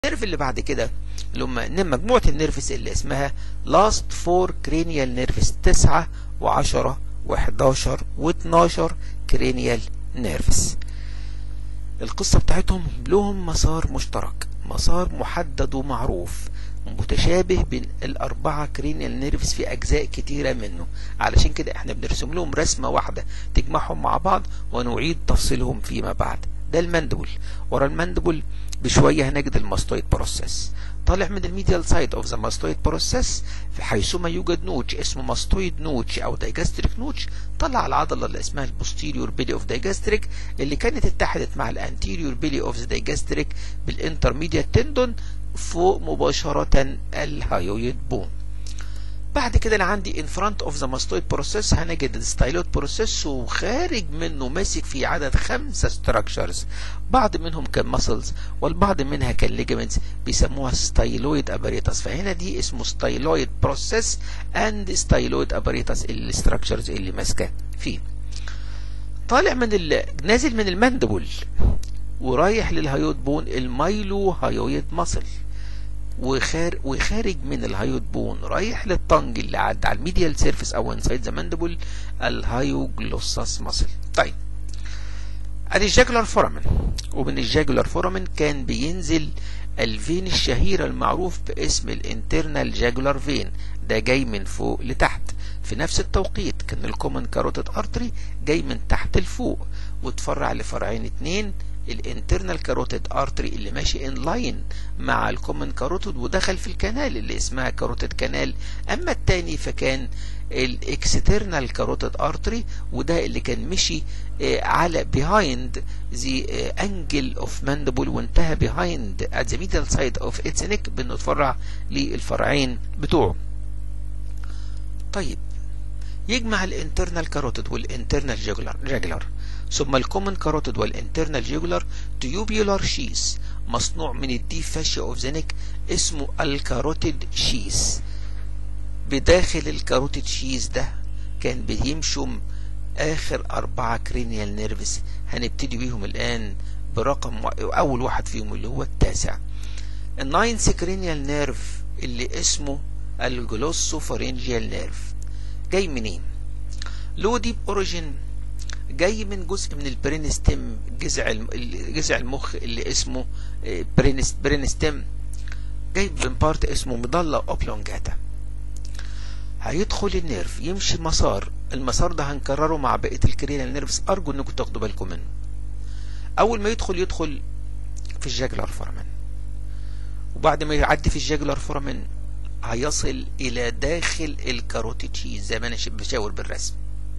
النيرف اللي بعد كده اللي هم مجموعة النيرفس اللي اسمها لاست فور كرينيال نيرفس 9 و10 و11 و12 كرينيال نيرفس القصة بتاعتهم لهم مسار مشترك مسار محدد ومعروف متشابه بين الأربعة كرينيال نيرفس في أجزاء كتيرة منه علشان كده احنا بنرسم لهم رسمة واحدة تجمعهم مع بعض ونعيد تفصيلهم فيما بعد ده المندبل ورا المندبل بشوية هنجد الماستويد بروسيس طالع من الميديال سايد اوف ذا ماستويد بروسيس في حيثما يوجد نوتش اسمه ماستويد نوتش او دايجاستريك نوتش طلع العضله اللي اسمها البوستيريور بيلي اوف دايجاستريك اللي كانت اتحدت مع الانتيريور بيلي اوف ذا دايجاستريك بالانترميديات تندون فوق مباشرة الهايويد بون بعد كده انا عندي in front of the mastoid process هنجد الستايلوت بروسيس وخارج منه ماسك في عدد خمسة structures بعض منهم كان muscles والبعض منها كان ligaments بيسموها ستايلويد apparatus فهنا دي اسمه ستايلويد بروسيس and ستايلويد apparatus الستراكشرز اللي ماسكه فيه طالع من ال... نازل من المندبل ورايح للهايود بون المايلو هايويد ماسل وخار وخارج من الهايود بون رايح للطنج اللي عدى على الميديال سيرفيس او انسايد ذا ماندبل الهايوجلوساس ماسل طيب ادي الجاجولار فورامين ومن الجاجولار فورامين كان بينزل الفين الشهير المعروف باسم الانترنال جاجولار فين ده جاي من فوق لتحت في نفس التوقيت كان الكومن كاروتيد ارتري جاي من تحت لفوق وتفرع لفرعين اتنين الانترنال كاروتيد ارتري اللي ماشي ان لاين مع الكومن كاروتيد ودخل في الكنال اللي اسمها كاروتيد كانال اما التاني فكان الاكسترنال كاروتيد ارتري وده اللي كان مشي على بيهايند ذا انجل اوف ماندبل وانتهى بيهايند ات ذا ميدل سايد اوف اتس نيك بانه اتفرع للفرعين بتوعه طيب يجمع الانترنال كاروتيد والانترنال جاجلر ثم الكومن كاروتيد والانترنال جيجولار تيوبيولار شيس مصنوع من الديب فاشيا اوف ذا نيك اسمه الكاروتيد شيس بداخل الكاروتيد شيس ده كان بيمشوا اخر اربعة كرينيال نيرفس هنبتدي بيهم الان برقم اول واحد فيهم اللي هو التاسع الناينث كرينيال نيرف اللي اسمه الجلوسوفارينجيال نيرف جاي منين لو ديب اوريجين جاي من جزء من البرينستيم جذع جذع المخ اللي اسمه برينستيم جاي من بارت اسمه مضلة اوبلونجاتا هيدخل النيرف يمشي مسار المسار ده هنكرره مع بقية الكرينال نيرفز ارجو انكم تاخدوا بالكم منه اول ما يدخل يدخل في الجاجلر فورامين وبعد ما يعدي في الجاجلر فورامين هيصل الى داخل الكاروتيد شيز زي ما انا بشاور بالرسم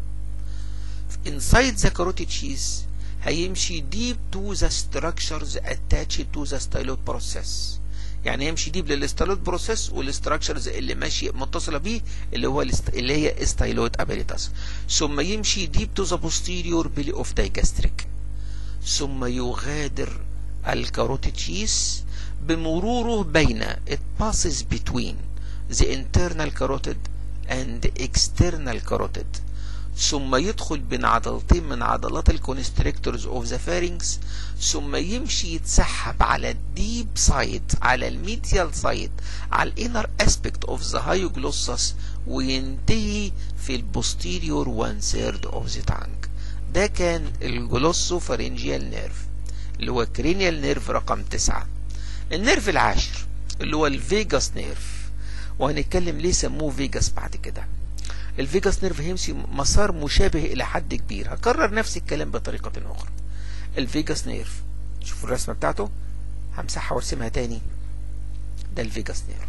inside the carotid sheath هيمشي deep to the structures attached to the styloid process يعني يمشي ديب للستايلويد بروسيس والاستراكشرز اللي ماشي متصله بيه اللي هو اللي هي ستايلويد ابيليتاس ثم يمشي ديب تو ذا posterior belly of digastric ثم يغادر الكاروتيد شيس بمروره بين it passes between the internal carotid and external carotid ثم يدخل بين عضلتين من عضلات الكونستريكتورز اوف ذا فارينكس ثم يمشي يتسحب على الديب سايد على الميديال سايد على الانر اسبكت اوف ذا هايوجلوسس وينتهي في البوستيريور 1 ثيرد اوف ذا تانج ده كان الجلوسو فارنجيال نيرف اللي هو كرينيال نيرف رقم 9 النيرف العاشر اللي هو الفيجاس نيرف وهنتكلم ليه سموه فيجاس بعد كده الفيجاس نيرف هيمشي مسار مشابه الى حد كبير هكرر نفس الكلام بطريقة اخرى الفيجاس نيرف شوفوا الرسمة بتاعته همسحها وارسمها تاني ده الفيجاس نيرف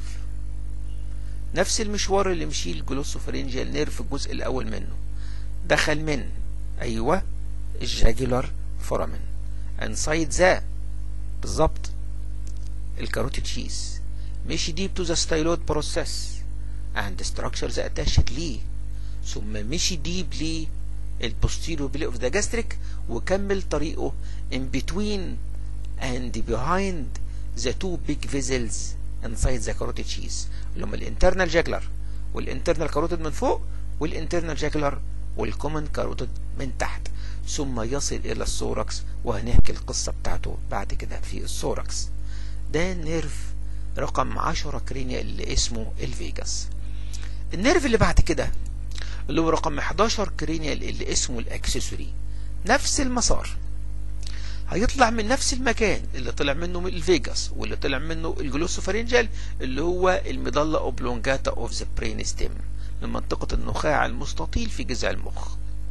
نفس المشوار اللي مشيه الجلوسوفرينجيال نيرف في الجزء الاول منه دخل من ايوه الجاجولار فورامين انسايد ذا بالظبط الكاروتيد شيس مشي ديب تو ذا ستايلويد بروسيس and structures attached ليه ثم مشي ديب ليه البوستيريور بيلي اوف ذا جاستريك وكمل طريقه in between and behind the two big vessels inside the carotid sheath اللي هم الانترنال جاجلر والانترنال كاروتيد من فوق والانترنال جاجلر والكومن كاروتيد من تحت ثم يصل الى السوركس وهنحكي القصة بتاعته بعد كده في السوركس ده نيرف رقم 10 كرينيال اللي اسمه الفيجاس النيرف اللي بعد كده اللي هو رقم 11 كرينيال اللي اسمه الاكسسوري نفس المسار هيطلع من نفس المكان اللي طلع منه من الفيجاس واللي طلع منه الجلوسوفارينجال اللي هو المضلة اوبلونجاتا اوف ذا برين ستيم من منطقة النخاع المستطيل في جذع المخ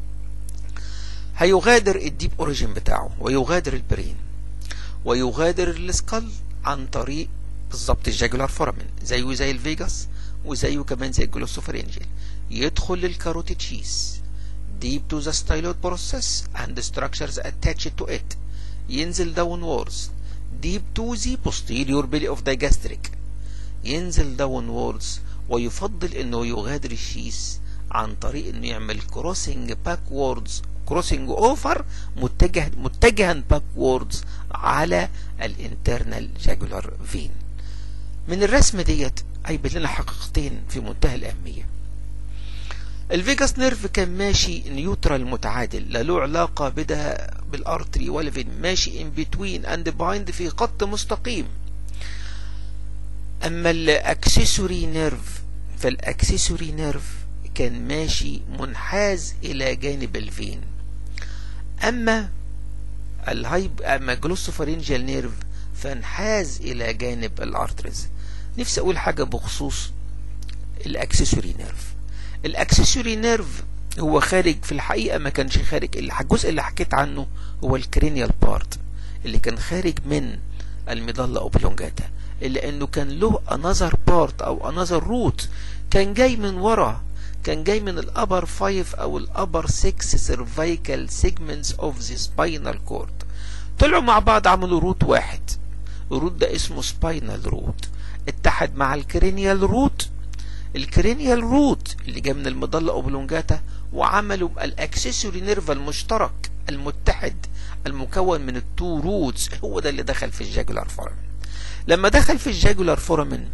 هيغادر الديب اوريجين بتاعه ويغادر البرين ويغادر السكال عن طريق بالظبط الجاجولار فورامين زيه زي الفيجاس وزيه كمان زي الجلوسوفارينجال يدخل للكاروتيد شيس deep to the styloid process and the structures attached to it ينزل downwards deep to the posterior belly of the gastric ينزل downwards ويفضل انه يغادر الشيس عن طريق انه يعمل crossing backwards crossing over متجه متجها backwards على الانترنال jugular vein من الرسم ديت هيبين لنا حقيقتين في منتهى الأهمية الفيجاس نيرف كان ماشي نيوترال متعادل لا له علاقة بده بالارتري ولا فين ماشي ان بتوين اند بايند في خط مستقيم اما الاكسسوري نيرف فالاكسسوري نيرف كان ماشي منحاز الى جانب الفين اما الهايب اما جلوسوفارينجال نيرف فانحاز الى جانب الارتريز نفسي اقول حاجة بخصوص الاكسسوري نيرف الاكسسوري نيرف هو خارج في الحقيقة ما كانش خارج الجزء اللي حكيت عنه هو الكرينيال بارت اللي كان خارج من المظلة اوبلونجاتا الا انه كان له انذر بارت او انذر روت كان جاي من ورا كان جاي من الابر 5 او الابر 6 سيرفايكال سيجمنتس اوف ذا سباينال كورد طلعوا مع بعض عملوا روت واحد الروت ده اسمه سباينال روت اتحد مع الكرينيال روت الكرينيال روت اللي جاي من المظلة اوبلونجاتا وعملوا الاكسسوري نيرف المشترك المتحد المكون من التو روتس هو ده اللي دخل في الجاجولار فورامين لما دخل في الجاجولار فورامين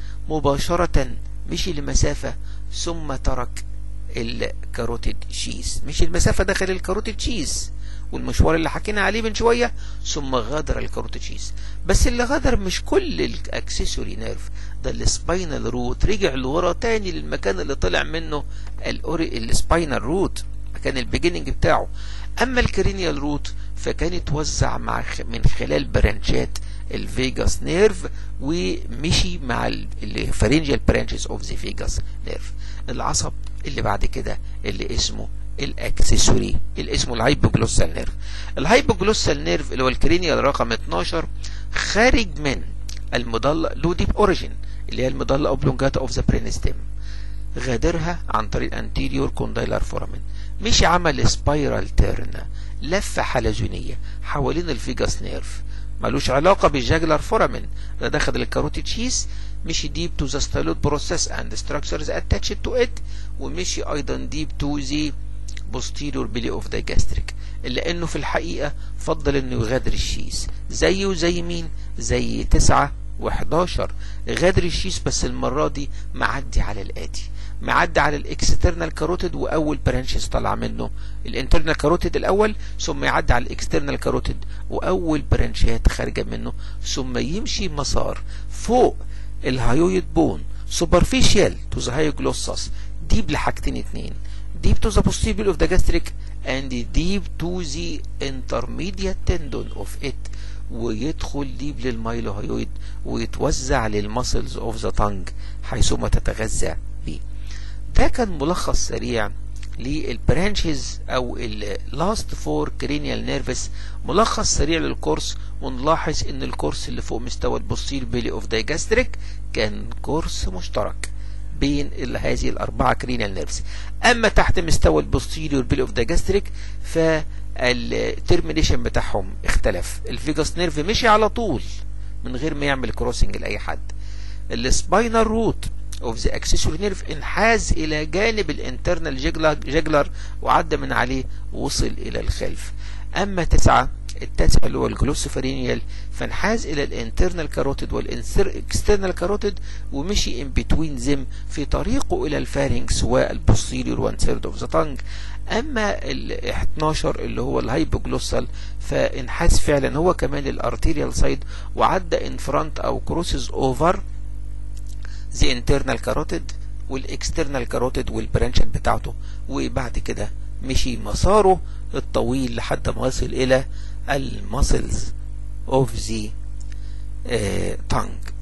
مباشرة مشي لمسافة ثم ترك الكاروتيد شيز مش المسافة داخل الكاروتيد شيز والمشوار اللي حكينا عليه من شوية ثم غادر الكاروتيد شيز بس اللي غادر مش كل الاكسسوري نيرف ده السباينال روت رجع لورا تاني للمكان اللي طلع منه السباينال روت مكان البيجيننج بتاعه اما الكرينيال روت فكان يتوزع مع من خلال برانشات الفيجاس نيرف ومشي مع الفارنجيال برانشز اوف ذا فيجاس نيرف العصب اللي بعد كده اللي اسمه الاكسسوري اللي اسمه الهايبوجلوسال نيرف الهايبوجلوسال نيرف اللي هو الكرينيال رقم 12 خارج من المضلة له ديب اوريجين اللي هي المضلة اوبلونجاتا اوف ذا برينستيم غادرها عن طريق انتيريور كوندايلر فورامين مشي عمل سبايرال تيرن لفة حلزونية حوالين الفيجاس نيرف ملوش علاقة بالجاجلر فورامين ده دخل الكاروتيد شيس مشي ديب تو ذا ستايلوت بروسيس اند ستراكشرز اتاتشد تو ات ومشي ايضا ديب تو ذا posterior belly of the gastric الا انه في الحقيقة فضل انه يغادر الشيس زيه زي مين زي تسعة و11 غادر الشيس بس المرة دي معدي على الاتي معدي على الاكسترنال كاروتيد واول برانشز طلع منه الانترنال كاروتيد الاول ثم يعدي على الاكسترنال كاروتيد واول برانشات خارجه منه ثم يمشي مسار فوق الهايويد بون سوبرفيشال تو ذا هايوجلوسس ديب لحاجتين اتنين deep to the posterior of the gastric and deep to the intermediate tendon of it ويدخل ديب للمايلوهيويد ويتوزع للمسلز اوف ذا تانج حيثما تتغذى به ده كان ملخص سريع للبرانشز او اللاست فور كرينيال نيرفس ملخص سريع للكورس ونلاحظ ان الكورس اللي فوق مستوى البوستير بيلي اوف دايجاستريك كان كورس مشترك بين هذه الأربعة كرينال نيرفز أما تحت مستوى البوستيريور بيل اوف دايجاستريك فالترمينيشن بتاعهم اختلف الفيجاس نيرف مشي على طول من غير ما يعمل كروسنج لأي حد السباينال روت اوف ذا اكسسوري نيرف انحاز الى جانب الانترنال جيجلر وعدى من عليه وصل الى الخلف اما تسعة التاسع اللي هو الجلوسوفارينيال فانحاز الى الانترنال كاروتيد والاكسترنال كاروتيد ومشي ان بتوين زم في طريقه الى الفارنكس والبوستيريور وان ثيرد اوف ذا تانج اما ال 12 اللي هو الهايبوجلوسال فانحاز فعلا هو كمان الارتيريال سايد وعدى ان فرونت او كروسز اوفر ذا انترنال كاروتيد والاكسترنال كاروتيد والبرانشات بتاعته وبعد كده مشي مساره الطويل لحد ما وصل الى المسلز اوف ذا تانج